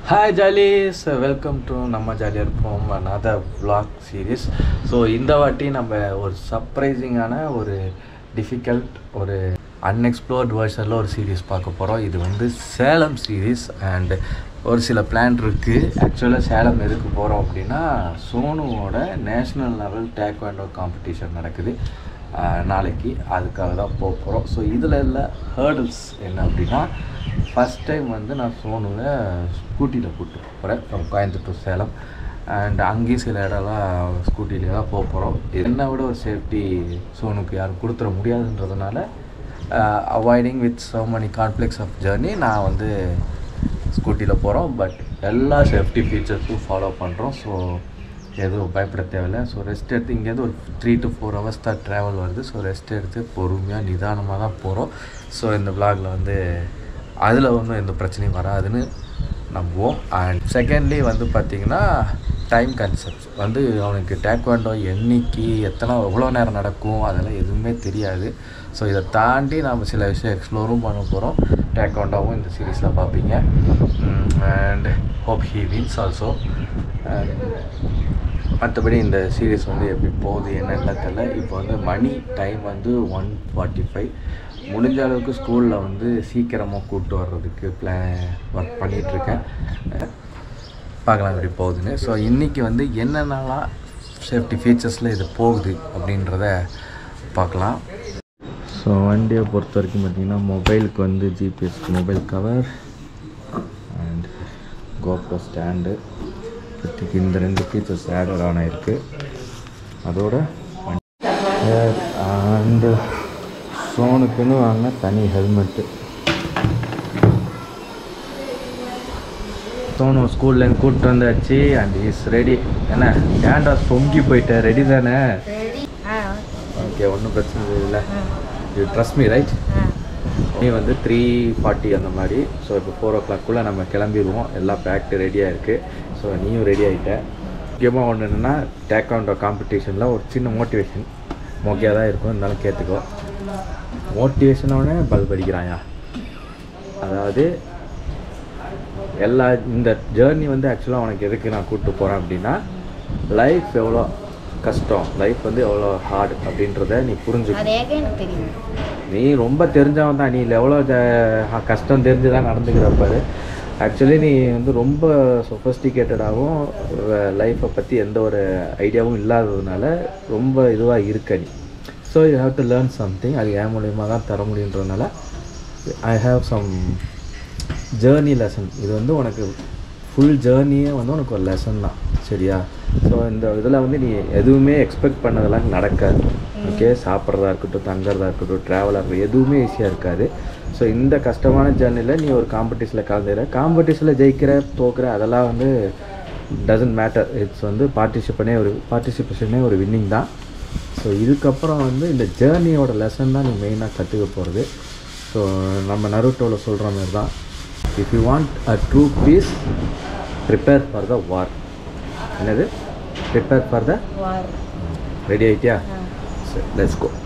Hi ஜாலிஸ் welcome to நம்ம ஜாலியாக இருப்போம் another vlog சீரீஸ் ஸோ இந்த வாட்டி நம்ம ஒரு சர்ப்ரைசிங்கான ஒரு டிஃபிகல்ட் ஒரு அன்எக்ஸ்ப்ளோர்ட் வேர்ஷனில் ஒரு சீரீஸ் பார்க்க போகிறோம் இது வந்து சேலம் சீரீஸ் அண்ட் ஒரு சில பிளான் இருக்குது ஆக்சுவலாக சேலம் எதுக்கு போகிறோம் அப்படின்னா சோனுவோட நேஷ்னல் லெவல் டேக்வாண்டோ காம்படிஷன் நடக்குது ஆஹ் நாளைக்கு அதுக்காக தான் போக போகிறோம் ஸோ இதில் உள்ள ஹேர்டில்ஸ் என்ன அப்படின்னா ஃபஸ்ட் டைம் வந்து நான் சோனுவை ஸ்கூட்டியில் கூப்பிட்டு போகிறேன் from Coimbatore to Salem and அங்கேயும் சில இடம்லாம் ஸ்கூட்டிலே தான் போக போகிறோம் என்னை விட ஒரு சேஃப்டி சோனுக்கு யாரும் கொடுத்துட முடியாதுன்றதுனால avoiding with so many conflicts of journey நான் வந்து ஸ்கூட்டியில் போகிறோம் பட் எல்லா சேஃப்டி ஃபீச்சர்ஸும் ஃபாலோ பண்ணுறோம் ஸோ எதுவும் பயப்பட தேவையில்லை ஸோ ரெஸ்ட் எடுத்து இங்கேருந்து ஒரு த்ரீ டு ஃபோர் ஹவர்ஸ் தான் ட்ராவல் வருது ஸோ ரெஸ்ட் எடுத்து பொறுமையாக நிதானமாக தான் போகிறோம் ஸோ இந்த vlogல வந்து அதில் ஒன்றும் எந்த பிரச்சனையும் வராதுன்னு நம்புவோம் அண்ட் செகண்ட்லி வந்து பார்த்திங்கன்னா டைம் கன்செப்ட் வந்து அவனுக்கு டேக்வாண்டோ என்னைக்கு எத்தனை எவ்வளோ நேரம் நடக்கும் அதெல்லாம் எதுவுமே தெரியாது ஸோ இதை தாண்டி நாம் சில விஷயம் எக்ஸ்ப்ளோரும் பண்ண போகிறோம் டேக்வாண்டோவும் இந்த சீரீஸில் பார்ப்பீங்க and hope he wins also மற்றபடி இந்த சீரீஸ் வந்து எப்படி போகுது என்னென்ன தெரில இப்போ வந்து மணி டைம் வந்து ஒன் ஃபார்ட்டி ஃபைவ் முடிஞ்ச அளவுக்கு ஸ்கூலில் வந்து சீக்கிரமாக கூப்பிட்டு வர்றதுக்கு பிளான் ஒர்க் பண்ணிகிட்ருக்கேன் பார்க்கலாம் எப்படி போகுதுன்னு ஸோ இன்றைக்கி வந்து என்னென்னலாம் சேஃப்டி ஃபீச்சர்ஸில் இது போகுது அப்படின்றத பார்க்கலாம் ஸோ வண்டியை பொறுத்த வரைக்கும் பார்த்திங்கன்னா மொபைலுக்கு வந்து GPS mobile cover and GoPro stand இப்போதைக்கு இந்த ரெண்டு ஃபீச்சர்ஸ் ஆடட் ஆன் ஆயிருக்கு அதோட அண்டு சோனுக்குன்னு வாங்கின தனி ஹெல்மெட்டு சோனு ஸ்கூல்லேருந்து கூப்பிட்டு வந்தாச்சு அண்ட் இஸ் ரெடி என்ன ஏன்டா சொங்கி போயிட்ட ரெடி தானே ஓகே ஒன்றும் பிரச்சனை இல்லை யூ ட்ரஸ்ட் மீ ரைட் நீ வந்து த்ரீ ஃபார்ட்டி அந்த மாதிரி ஸோ இப்போ ஃபோர் ஓ கிளாக்குள்ளே நம்ம கிளம்பிடுவோம் எல்லாம் பேக்டு ரெடியாக இருக்குது ஸோ நீயும் ரெடி ஆகிட்ட முக்கியமாக ஒன்று என்னென்னா டேக்வாண்டோ காம்படிஷனில் ஒரு சின்ன மோட்டிவேஷன் மோக்கையாக தான் இருக்கும் இருந்தாலும் கேட்டுக்கோ மோட்டிவேஷனோடனே பல்ப் அடிக்கிறாயா அதாவது எல்லா இந்த ஜேர்னி வந்து ஆக்சுவலாக உனக்கு எதுக்கு நான் கூப்பிட்டு போகிறேன் அப்படின்னா லைஃப் எவ்வளோ கஷ்டம் லைஃப் வந்து எவ்வளோ ஹார்ட் அப்படின்றத நீ புரிஞ்சுக்க அது ஏக எனக்கு தெரியும் நீ ரொம்ப தெரிஞ்சவன் தான் நீ எவ்வளோ ஜ- கஷ்டம் தெரிஞ்சு தான் நடந்துக்கிறப்பாரு ஆக்சுவலி நீ வந்து ரொம்ப சொஃபஸ்டிகேட்டடாகவும் லைஃப்பை பற்றி எந்த ஒரு ஐடியாவும் இல்லாததுனால ரொம்ப இதுவாக இருக்க நீ so you have to learn something அது என் மூலியமாக தான் தர முடியுன்றதுனால I have some journey lesson இது வந்து உனக்கு ஃபுல் ஜேர்னியே வந்து உனக்கு ஒரு லெசன் தான் சரியா ஸோ இந்த இதில் வந்து நீ எதுவுமே எக்ஸ்பெக்ட் பண்ணதெல்லாம் நடக்காது ஓகே சாப்பிட்றதா இருக்கட்டும் தங்குறதா இருக்கட்டும் ட்ராவலாக இருக்கட்டும் எதுவுமே ஈஸியாக இருக்காது ஸோ இந்த கஷ்டமான ஜேர்னியில் நீ ஒரு காம்படிஷனில் கலந்துக்கிற காம்படிஷனில் ஜெயிக்கிற தோக்குற அதெல்லாம் வந்து டசன்ட் மேட்டர் இட்ஸ் வந்து பார்ட்டிசிபனே ஒரு பார்ட்டிசிபேஷனே ஒரு வின்னிங் தான் ஸோ இதுக்கப்புறம் வந்து இந்த ஜேர்னியோட லெசன் தான் நீ மெயினாக கற்றுக்க போகிறது ஸோ நம்ம நருட்டோவில் சொல்கிற மாதிரி தான் if you want a true peace prepare for the war என்னது prepare for the war ready ஆகிட்டியா சரி லெட்ஸ் கோ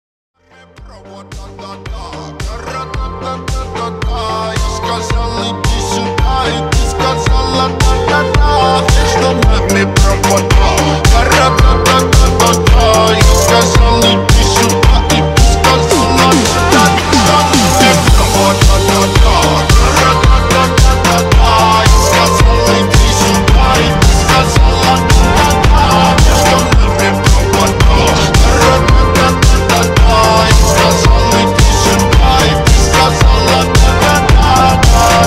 Я сказал, иди сюда, и ты сказала да-да-да Вечно нами пропадал Ра-ра-та-та-та-та-та Я сказал, иди сюда, и ты сказала да-да-да Мне пропадал Ра-ра-та-та-та-та-та Я сказал, иди сюда, и ты сказала да-да-да Вечно нами пропадал Ра-ра-та-та-та-та Я сказал, иди сюда, и ты сказала да-да-да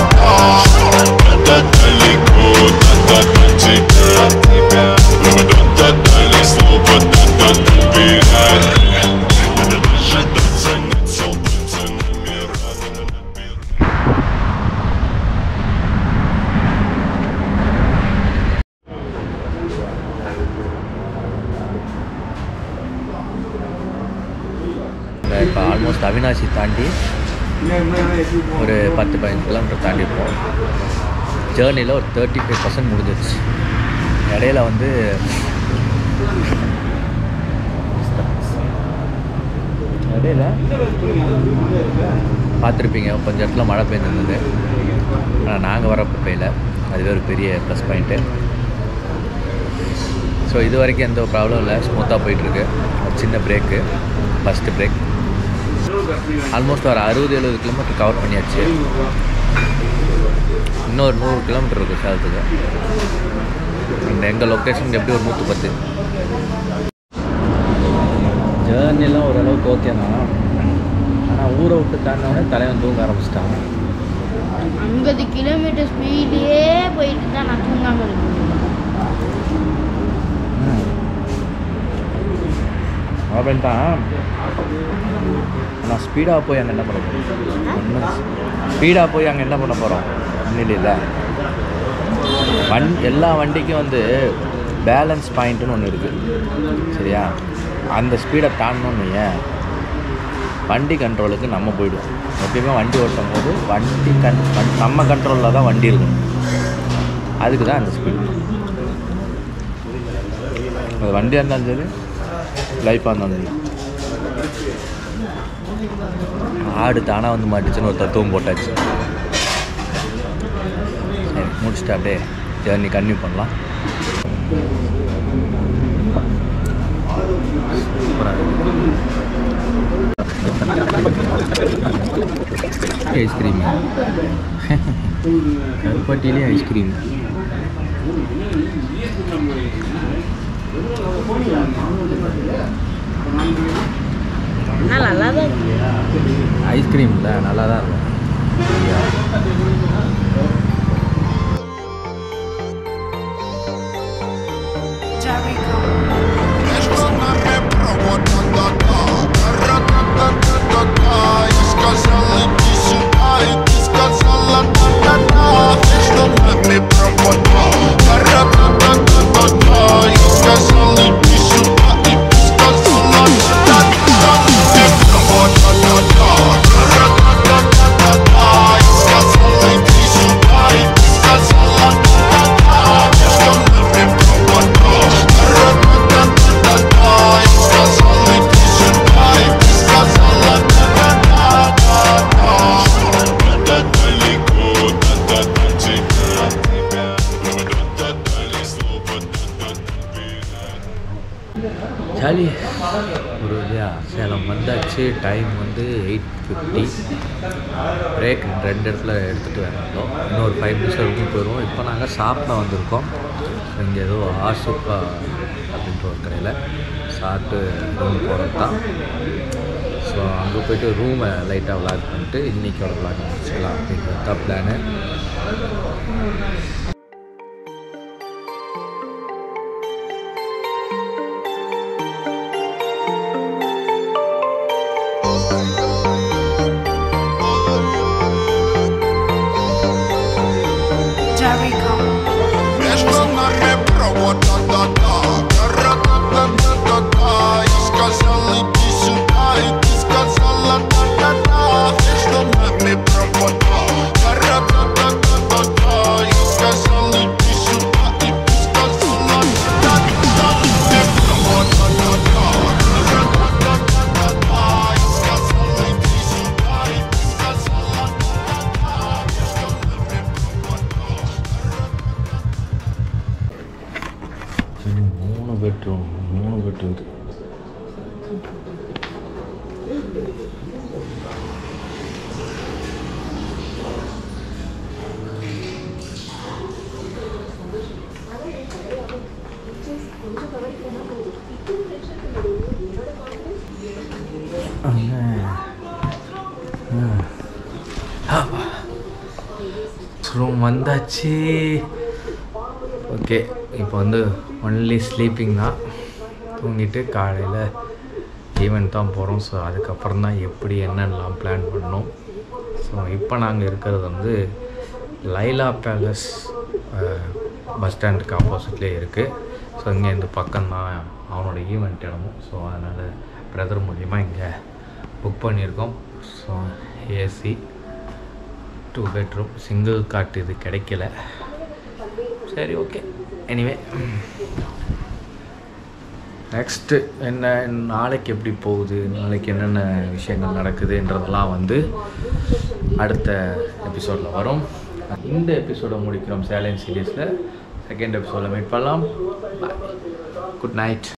это далеко, да-да-да, тебя, тебя Да-да-да, дали слово, да-да-да, убирай Дожидаться нет солнца, номера, да-да-да, இப்போ ஆல்மோஸ்ட் அவினாசி தாண்டி ஒரு பத்து பதினஞ்சு கிலோமீட்டர் தாண்டி இருக்கோம் ஜேர்னியில் ஒரு தேர்ட்டி ஃபைவ் பர்சன்ட் முடிஞ்சிருச்சு இடையில வந்து இடையில பார்த்துருப்பீங்க கொஞ்சம் இடத்துல மழை பெய்ஞ்சிருந்தது ஆனால் நாங்கள் வரப்போ பெய்யல அதுவே ஒரு பெரிய ப்ளஸ் பாயிண்ட்டு ஸோ இது வரைக்கும் எந்த ப்ராப்ளம் இல்லை ஸ்மூத்தாக போயிட்டுருக்கு ஒரு சின்ன பிரேக்கு ஃபஸ்ட்டு பிரேக் ஆல்மோஸ்ட் ஒரு அறுபது எழுபது கிலோமீட்டர் கவர் பண்ணியாச்சு இன்னொரு நூறு கிலோமீட்டர் இருக்குது சேலத்துக்கு இந்த எங்கள் லொக்கேஷன் எப்படி ஒரு நூற்றி பத்து ஜேர்னிலாம் ஓரளவுக்கு ஓகே தான் ஆனால் ஊரை விட்டு தாண்டினோடனே தலைவன் தூங்க ஆரம்பிச்சிட்டான் ஐம்பது கிலோமீட்டர் ஸ்பீட்லேயே போயிட்டு தான் நான் தூங்காமல் இருக்கேன் அவன் தான் நான் ஸ்பீடாக போய் அங்கே என்ன பண்ண போகிறோம் ஒன்றும் ஸ்பீடாக போய் அங்கே என்ன பண்ண போகிறோம் ஒன்றும் இல்லை வண் எல்லா வண்டிக்கும் வந்து பேலன்ஸ் பாயிண்ட்டுன்னு ஒன்று இருக்குது சரியா அந்த ஸ்பீடை தாண்டணும்னு ஏன் வண்டி கண்ட்ரோலுக்கு நம்ம போயிடுவோம் எப்பயுமே வண்டி ஓட்டும் போது வண்டி கண் வண்- நம்ம கண்ட்ரோலில் தான் வண்டி இருக்கணும் அதுக்கு தான் அந்த ஸ்பீடு அது வண்டியாக இருந்தாலும் சரி லைஃபாக இருந்தாலும் சரி ஆடு தானாக வந்து மாட்டுச்சுன்னு ஒரு தத்துவம் போட்டாச்சு சரி முடிச்சுட்டு அப்படியே ஜேர்னி கன்டினியூ பண்ணலாம் ஐஸ்கிரீம் கருப்பட்டியிலே ஐஸ்கிரீம் ஆனால் நல்லா தான் இருக்கு ஐஸ்கிரீம் இல்லை நல்லா தான் இருக்கும் சரியா? Между нами провод Ра-та-та-та-та-та Я сказал иди сюда И ты сказала да-да-да Между нами провод Ра-та-та-та-та-та Я сказал иди сюда И ты сказала да-да-да Провод да-да-да Ра-та-та-та-та-та Я сказал иди сюда И ты сказала да-да-да Между нами провод Ра-та-та-та-та Я сказал иди сюда И ты сказала да-да-да Да-да далеко, да-да тебя Да-да слово, да-да ஜாலி ஒரு இல்லையா சேலம் வந்தாச்சு டைம் வந்து எயிட் ஃபிஃப்டி பிரேக் ரெண்டு இடத்துல எடுத்துகிட்டு வரணும் இன்னும் ஒரு ஃபைவ் மினிட்ஸில் ரூம் போயிடுவோம் இப்போ நாங்கள் சாப்பிட வந்திருக்கோம் இங்கே ஏதோ ஆசிப்பா அப்படின்ற ஒரு கடையில் சாப்பிட்டு ரூம் போகிறது தான் ஸோ அங்கே போயிட்டு ரூமை லைட்டாக விளாக் பண்ணிட்டு இன்றைக்கோட விளாக் முடிச்சுக்கலாம் அப்படின்றது தான் பிளானு Между нами провод, да-да-да Ра-та-та-та-та-та Я сказал, иди сюда И ты сказала, да-да-да Между нами провод, Ра-та-та-та-та-та Я сказал, иди сюда И ты сказала, да-да-да Провод, да-да-да Ра-та-та-та-та-та Я сказал, иди сюда И ты сказала, да-да-да Между нами провод, மூணு பெட்ரூம் மூணு பெட்ரூம் இது ரூம் வந்தாச்சு ஓகே இப்போ வந்து ஒன்லி ஸ்லீப்பிங் தான் தூங்கிட்டு காலையில் ஈவெண்ட் தான் போகிறோம் ஸோ அதுக்கப்புறம் தான் எப்படி என்னென்னலாம் பிளான் பண்ணோம் ஸோ இப்போ நாங்கள் இருக்கிறது வந்து லைலா பேலஸ் பஸ் ஸ்டாண்டுக்கு ஆப்போசிட்லேயே இருக்குது ஸோ இங்கே இந்த பக்கம் தான் அவனோட ஈவெண்ட் இடமும் ஸோ அதனால் பிரதர் மூலிமா இங்கே புக் பண்ணியிருக்கோம் so AC two bedroom single cot இது கிடைக்கல சரி ஓகே எனிவே நெக்ஸ்ட்டு என்ன நாளைக்கு எப்படி போகுது நாளைக்கு என்னென்ன விஷயங்கள் நடக்குதுன்றதெல்லாம் வந்து அடுத்த எபிசோடில் வரும் இந்த எபிசோட முடிக்கிறோம் சேலஞ்ச் சீரீஸில் செகண்ட் எபிசோடில் மீட் பண்ணலாம் குட் நைட்